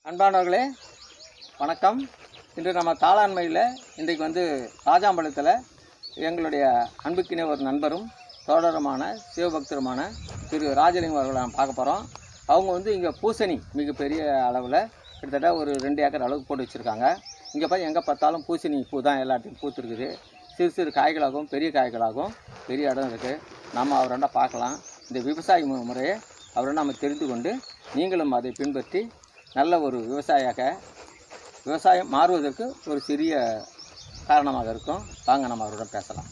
அன்பானவர்களே வணக்கம் இன்று நம்ம தாளாண்மையில் இன்றைக்கு வந்து ராஜாம்பாளையத்தில் எங்களுடைய அன்புக்கினே ஒரு நண்பரும் தோழருமான சிவபக்தருமான திரு ராஜலிங்கம் அவர்களை நாம் பார்க்க போகிறோம் அவங்க வந்து இங்கே பூசணி மிகப்பெரிய அளவில் கிட்டத்தட்ட ஒரு ரெண்டு ஏக்கர் அளவுக்கு போட்டு வச்சுருக்காங்க இங்கே பார்த்து எங்கே பார்த்தாலும் பூசணி பூ தான் எல்லாத்தையும் பூத்துருக்குது சிறு சிறு காய்களாகவும் பெரிய காய்களாகவும் பெரிய இடம் இருக்குது நம்ம அவரெண்டா பார்க்கலாம் இந்த விவசாய மு- முறையை அவரை நம்ம தெரிந்து கொண்டு நீங்களும் அதை பின்பற்றி நல்ல ஒரு விவசாயியாக விவசாயம் மாறுவதற்கு ஒரு சிறிய காரணமாக இருக்கும் வாங்க நம்ம அவருடன் பேசலாம்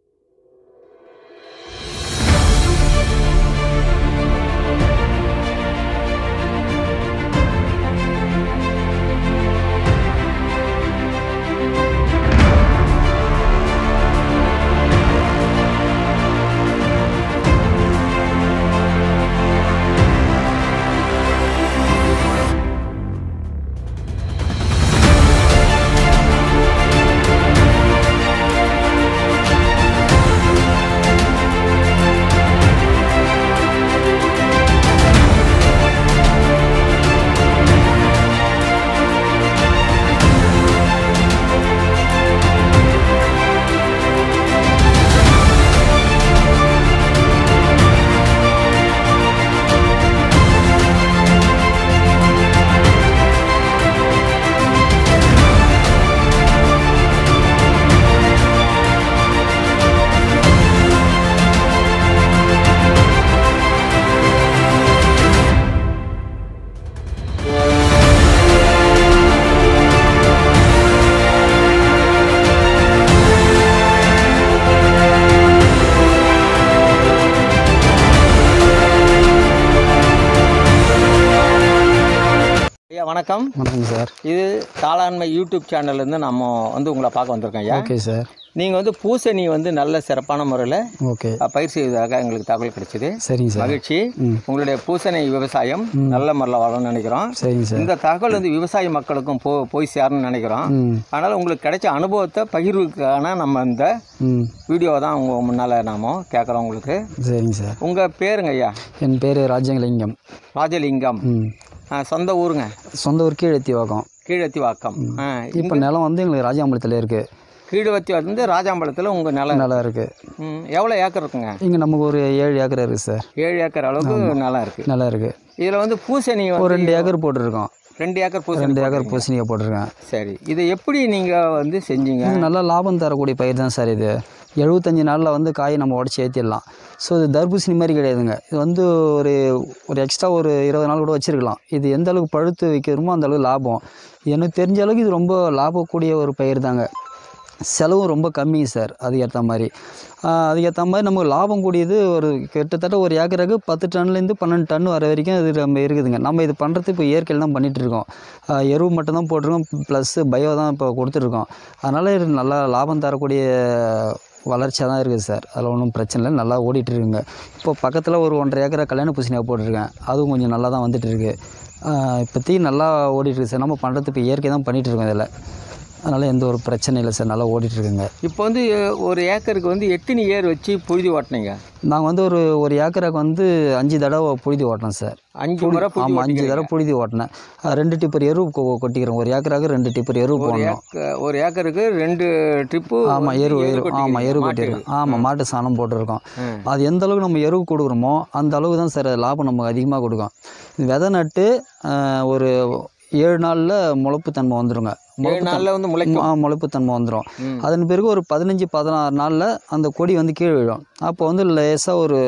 ஐயா வணக்கம் வணக்கம் சார் இது தாளாண்மை யூடியூப் சேனல்லேருந்து நம்ம வந்து உங்களை பார்க்க வந்திருக்கோம் ஐயா ஓகே சார் நீங்கள் வந்து பூசணி வந்து நல்ல சிறப்பான முறையில் ஓகே பயிர் செய்வதாக எங்களுக்கு தகவல் கிடைச்சிது சரிங்க சார் மகிழ்ச்சி ம். உங்களுடைய பூசணி விவசாயம் நல்ல முறையில் வளரும்னு நினைக்கிறோம் சரிங்க சார் இந்த தகவல் வந்து விவசாய மக்களுக்கும் போ போய் சேரணும்னு நினைக்கிறோம் ம் அதனால் உங்களுக்கு கிடைச்ச அனுபவத்தை பகிர்வுக்கான நம்ம இந்த ம் வீடியோவை தான் உங்கள் முன்னால் நாம கேட்குறோம் உங்களுக்கு சரிங்க சார் உங்கள் பேருங்க ஐயா என் பேர் ராஜலிங்கம் ராஜலிங்கம் ம் ஆ, சொந்த ஊருங்க சொந்த ஊர் கீழத்தி வாக்கம் கீழத்தி வாக்கம் ஆ, இப்போ நிலம் வந்து எங்களுக்கு ராஜாம்பலத்தில் இருக்குது கீழவத்தி வந்து ராஜாம்பலத்தில் உங்கள் நிலம் நிலம் இருக்குது ம், எவ்வளோ ஏக்கர் இருக்குங்க இங்கே நமக்கு ஒரு ஏழு ஏக்கர் இருக்குது சார் ஏழு ஏக்கர் அளவுக்கு நிலம் இருக்குது நிலம் இருக்குது இதில் வந்து பூசணி ஒரு வந்து ரெண்டு ஏக்கர் போட்டிருக்கோம் ரெண்டு ஏக்கர் பூசணி ரெண்டு ஏக்கர் பூசணியை போட்டிருக்கேன் சரி இதை எப்படி நீங்கள் வந்து செஞ்சீங்க இது நல்லா லாபம் தரக்கூடிய பயிர் தான் சார் இது எழுபத்தஞ்சு நாளில் வந்து காயை நம்ம உடச்சி ஏற்றிடலாம் ஸோ இது தர்பூசணி மாதிரி கிடையாதுங்க இது வந்து ஒரு ஒரு எக்ஸ்ட்ரா ஒரு இருபது நாள் கூட வச்சுருக்கலாம் இது எந்த அளவுக்கு பழுத்து வைக்கிறோமோ அந்த அளவுக்கு லாபம் எனக்கு தெரிஞ்ச அளவுக்கு இது ரொம்ப லாபக்கூடிய ஒரு பயிர் தாங்க செலவும் ரொம்ப கம்மிங்க சார் அதுக்கேற்ற மாதிரி ஆஹ் அதுக்கேற்ற மாதிரி நமக்கு லாபம் கூடியது ஒரு கிட்டத்தட்ட ஒரு ஏக்கருக்கு பத்து டன்லேருந்து பன்னெண்டு டன் வர வரைக்கும் இது நம்ம இருக்குதுங்க நம்ம இது பண்ணுறது இப்போ இயற்கையில் தான் பண்ணிகிட்டு இருக்கோம் ஆஹ் எருவு மட்டும் தான் போட்டிருக்கோம் ப்ளஸ்ஸு பயோ தான் இப்போ கொடுத்துருக்கோம் அதனால் இது நல்லா லாபம் தரக்கூடிய வளர்ச்சியாக தான் இருக்குது சார் அதில் ஒன்றும் பிரச்சனை இல்லை நல்லா ஓடிட்டு இருக்குங்க இப்போ பக்கத்தில் ஒரு ஒன்றரை ஏக்கரை கல்யாண பூசணியாக போட்டிருக்கேன் அதுவும் கொஞ்சம் நல்லா தான் வந்துட்டு இருக்கு ஆஹ் இப்போதைக்கு நல்லா ஓடிட்டு இருக்கு சார் நம்ம பண்ணுறது இப்போ இயற்கை தான் பண்ணிகிட்டு இருக்கோம் இதில் அதனால் எந்த ஒரு பிரச்சனை இல்லை சார் நல்லா ஓடிட்டு இருக்குங்க இப்போ வந்து ஒரு ஏக்கருக்கு வந்து எத்தனை ஏர் வச்சு புழுதி ஓட்டினீங்க நாங்கள் வந்து ஒரு ஒரு ஏக்கருக்கு வந்து அஞ்சு தடவை புழுதி ஓட்டினோம் சார் அஞ்சு முறை புழுதி ஆமாம் அஞ்சு ஓட்டிக்கிறீங்க. தடவை புழுதி ஓட்டினேன் அஹ் ரெண்டு டிப்பர் எரு கொ- கொட்டிக்கிறோம் ஒரு ஏக்கராக்கு ரெண்டு டிப்பர் எரு ஒரு போடணும் ஏக்க ஒரு ஏக்கருக்கு ரெண்டு ட்ரிப்பு ஆமாம் எரு எரு ஆமாம் எரு கொட்டிருக்கோம் ஆமாம் மாட்டு சாணம் போட்டிருக்கோம் ம். அது எந்த அளவுக்கு நம்ம எரு கொடுக்குறோமோ அந்த அளவுக்கு தான் சார் லாபம் நமக்கு அதிகமாக கொடுக்கும் இது விதை நட்டு அஹ், ஒரு ஏழு நாளில் முளைப்பு தன்மை வந்துருங்க ஏழு நாளில் வந்து முளைக்கும் ஆ முளைப்பு தன்மை வந்துடும் ம். அதன் பிறகு ஒரு பதினஞ்சு பதினாறு நாளில் அந்த கொடி வந்து கீழே விழும் அப்போ வந்து லேசாக ஒரு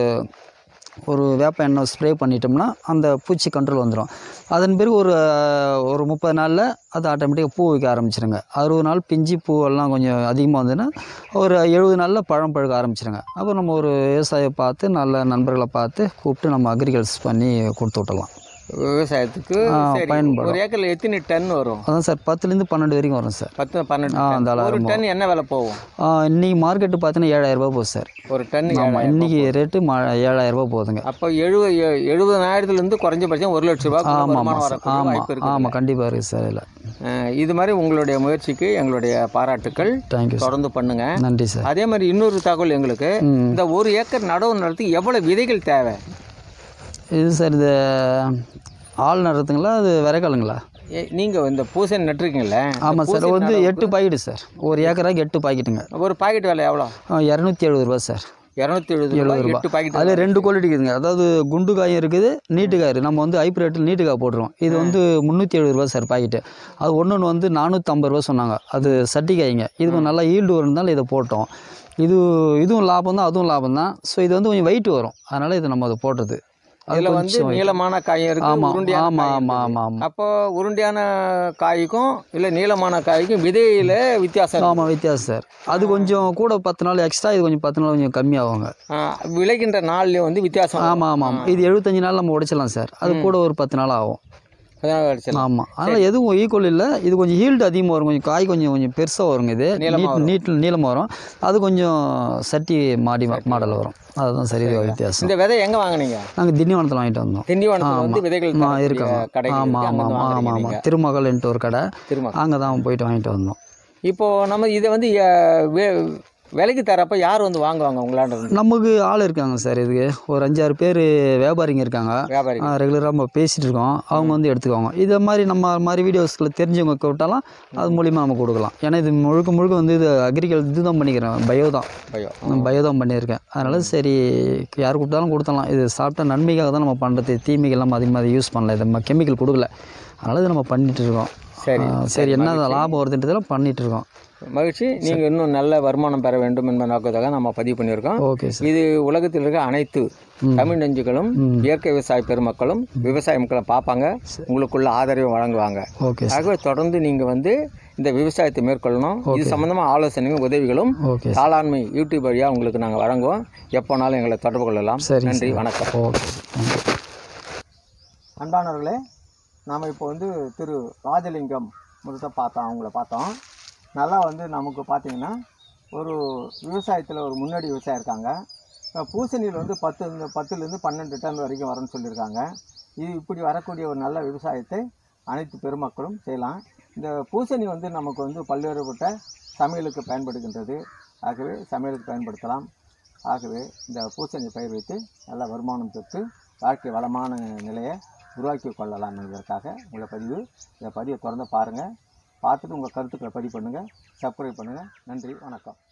ஒரு வேப்ப எண்ணெய் ஸ்ப்ரே பண்ணிட்டோம்னா அந்த பூச்சி கண்ட்ரோல் வந்துடும் அதன் பிறகு ஒரு அஹ், ஒரு முப்பது நாளில் அது ஆட்டோமேட்டிக்காக பூ வைக்க ஆரம்பிச்சிருங்க அறுபது நாள் பிஞ்சு பூவெல்லாம் கொஞ்சம் அதிகமாக வந்ததுன்னா ஒரு எழுபது நாளில் பழம் பழுக்க ஆரம்பிச்சிருங்க அப்போ நம்ம ஒரு விவசாயியை பார்த்து நல்ல நண்பர்களை பார்த்து கூப்பிட்டு நம்ம அக்ரிகல்ச்சர் பண்ணி கொடுத்து விட்டலாம் விவசாயத்துக்கு ஆ, சரி பயன்படும். ஒரு ஏக்கரில் எத்தனை டன் வரும் அதான் சார் பத்துலேருந்து பன்னெண்டு வரைக்கும் வரும் சார் பத்து பன்னெண்டு ஆ, டன். அந்த அளவு ஒரு இருக்கும். டன் என்ன விலை போகும் ஆ, இன்னைக்கு மார்க்கெட்டு பார்த்தீங்கன்னா ஏழாயிரம் ரூபாய் போகுது சார் ஒரு டன் ஆமாம் இன்னைக்கு ரேட்டு மா ஏழாயிரம் ரூபாய் போகுதுங்க அப்போ எழுபது எழுபதாயிரத்துலேருந்து குறைஞ்சபட்சம் ஒரு லட்ச ரூபாய் ஆமாம் வருமானம் ஆமாம் சார் வரக்கூடிய ஆமாம் வாய்ப்பு இருக்கு ஆமாம் கண்டிப்பாக இருக்குது சார் இதில் அஹ் இது மாதிரி உங்களுடைய முயற்சிக்கு எங்களுடைய பாராட்டுக்கள் தேங்க்யூ சார் தொடர்ந்து பண்ணுங்க நன்றி சார் அதே மாதிரி இன்னொரு தகவல் எங்களுக்கு ம் இந்த ஒரு ஏக்கர் நடவு நடத்துக்கு எவ்வளவு விதைகள் தேவை இது சார் இது ஆள் நடுறதுங்களா அது விரைக்காலுங்களா நீங்கள் இந்த பூசணி நட்டுருக்கீங்கல்ல இந்த ஆமாம் சார் பூசணி வந்து நடவுக்கு எட்டு பாக்கெட்டு சார் ஒரு ஏக்கராக்கு எட்டு பாக்கெட்டுங்க ஒரு பாக்கெட் விலை எவ்வளோ இரநூத்தி எழுபது ரூபா சார் இரநூத்தி எழுபது ரூபாய் ரூபாய். எட்டு பாக்கெட் அதில் ரெண்டு குவாலிட்டி இருக்குதுங்க அதாவது குண்டு காயும் இருக்குது நீட்டு காய் இருக்குது நம்ம வந்து ஹைப்ரேட்டில் நீட்டு காய் போட்டுருவோம் இது வந்து முந்நூற்றி எழுபது ரூபா சார் பாக்கெட்டு அது ஒன்று ஒன்று வந்து நானூற்றம்பது ரூபா சொன்னாங்க அது சட்டி காய்ங்க இது கொஞ்சம் நல்லா ஈல்டு வரும்னால இதை போட்டோம் இது இதுவும் லாபம் தான் அதுவும் லாபம் தான் ஸோ இது வந்து கொஞ்சம் வெயிட் வரும் அதனால் இது நம்ம அதை போடுறது அது இதில் வந்து கொஞ்சம் நீளமான காயும் இருக்கு ஆமாம் உருண்டையான ஆமாம் காயும் ஆமாம் இருக்குது. ஆமாம் ஆமாம் அப்போ உருண்டையான காய்க்கும் இல்லை நீளமான காய்க்கும் விதையில வித்தியாசம் இருக்கு. ஆமாம் வித்தியாசம் சார் அது கொஞ்சம் கூட பத்து நாள் எக்ஸ்ட்ரா இது கொஞ்சம் பத்து நாள் கொஞ்சம் கம்மியாகுங்க ஆ, விளைகின்ற நாள்லயும் வந்து வித்தியாசம் வரும். ஆமாம் ஆமாம் இது எழுபத்தஞ்சு நாள் நம்ம உடைச்சிடலாம் சார் அது கூட ஒரு பத்து நாள் ஆகும் அதான் அடிச்சிடலாம். ஆமாம் அதனால் எதுவும் ஈக்குவல் இல்லை இது கொஞ்சம் ஹீல்டு அதிகமாக வரும் கொஞ்சம் காய் கொஞ்சம் கொஞ்சம் பெருசாக வருங்க இது நீளமா நீட் நீட்டில் நீளமாக வரும் அது கொஞ்சம் சட்டி மாடி மாடல் வரும் அதுதான் சரி வித்தியாசம் இந்த விதை எங்க வாங்குனீங்க நாங்கள் திண்டிவனத்தில் வாங்கிட்டு வந்தோம் திண்டிவனத்துல வந்து விதைகள் ஆ தரக்கூடிய இருக்காங்க கடைகள் ஆமாம் இருக்கு. அங்க ஆமாம் வந்து ஆமாம் வாங்குறீங்க ஆமாம் நீங்க. திருமகள்ன்ட்டு ஒரு கடை திரும்ப அங்கே தான் போயிட்டு வாங்கிட்டு வந்தோம் இப்போ நம்ம இதை வந்து எ, வே- விலைக்கு தரப்ப யார் வந்து வாங்குவாங்க உங்களாண்ட இருந்து நமக்கு ஆள் இருக்காங்க சார் இதுக்கு ஒரு அஞ்சாறு பேர் வியாபாரிங்க இருக்காங்க வியாபாரி ரெகுலராக நம்ம பேசிகிட்டு இருக்கோம் அவங்க வந்து எடுத்துக்குவாங்க இதை மாதிரி நம்ம மாதிரி வீடியோஸ்களை தெரிஞ்சவங்க விட்டாலும் அது மூலிமா நம்ம கொடுக்கலாம் ஏன்னா இது முழுக்க முழுக்க வந்து இது அக்ரிகல் இதுதான் பண்ணிக்கிறேன் பயோ தான் பயோ நான் பயோ தான் பண்ணியிருக்கேன் அதனால் சரி யார் கொடுத்தாலும் கொடுத்தலாம் இது சாப்பிட்டா நன்மைக்காக தான் நம்ம பண்ணுறது தீமைகள் நம்ம அதிகமாக அதை யூஸ் பண்ணல இது நம்ம கெமிக்கல் கொடுக்கல அதனால் இது நம்ம பண்ணிட்டு இருக்கோம் சரி ஆ, சரி என்ன லாபம் வருதுன்றதெல்லாம் பண்ணிட்டு இருக்கோம் மகிழ்ச்சி நீங்க இன்னும் நல்ல வருமானம் பெற வேண்டும் என்ப நோக்கத்தாக நம்ம பதிவு பண்ணியிருக்கோம் ஓகே சார் இது உலகத்தில் இருக்க அனைத்து தமிழ் நெஞ்சுகளும் இயற்கை விவசாய பெருமக்களும் விவசாய மக்களை பார்ப்பாங்க உங்களுக்குள்ள ஆதரவை வழங்குவாங்க ஓகே சார் ஆகவே தொடர்ந்து நீங்க வந்து இந்த விவசாயத்தை மேற்கொள்ளணும் இது சம்பந்தமா ஆலோசனைகளும் உதவிகளும் ஓகே காளாண்மை யூடியூப் வழியா உங்களுக்கு நாங்க வழங்குவோம் எப்போனாலும் எங்களை தொடர்பு கொள்ளலாம் சரிங்க நன்றி வணக்கம் ஓகே நன்றி அன்பானவர்களே நாம் இப்போ வந்து திரு ராஜலிங்கம் முதல்ல பார்த்தோம் அவங்கள பார்த்தோம் நல்லா வந்து நமக்கு பார்த்தீங்கன்னா ஒரு விவசாயத்தில் ஒரு முன்னாடி விவசாயம் இருக்காங்க இப்போ பூசணியில் வந்து பத்து பத்துலேருந்து பன்னெண்டு டன் வரைக்கும் வரும்னு சொல்லியிருக்காங்க இது இப்படி வரக்கூடிய ஒரு நல்ல விவசாயத்தை அனைத்து பெருமக்களும் செய்யலாம் இந்த பூசணி வந்து நமக்கு வந்து பல்வேறுபட்ட சமையலுக்கு பயன்படுகின்றது ஆகவே சமையலுக்கு பயன்படுத்தலாம் ஆகவே இந்த பூசணி பயிர் வைத்து நல்ல வருமானம் பெற்று வாழ்க்கை வளமான நிலையை உருவாக்கி கொள்ளலாம் என்பதற்காக உங்களை பதிவு இந்த பதிவை தொடர்ந்து பாருங்கள் பார்த்துட்டு உங்கள் கருத்துக்களை பதிவு பண்ணுங்கள் சப்ஸ்கிரைப் பண்ணுங்கள் நன்றி வணக்கம்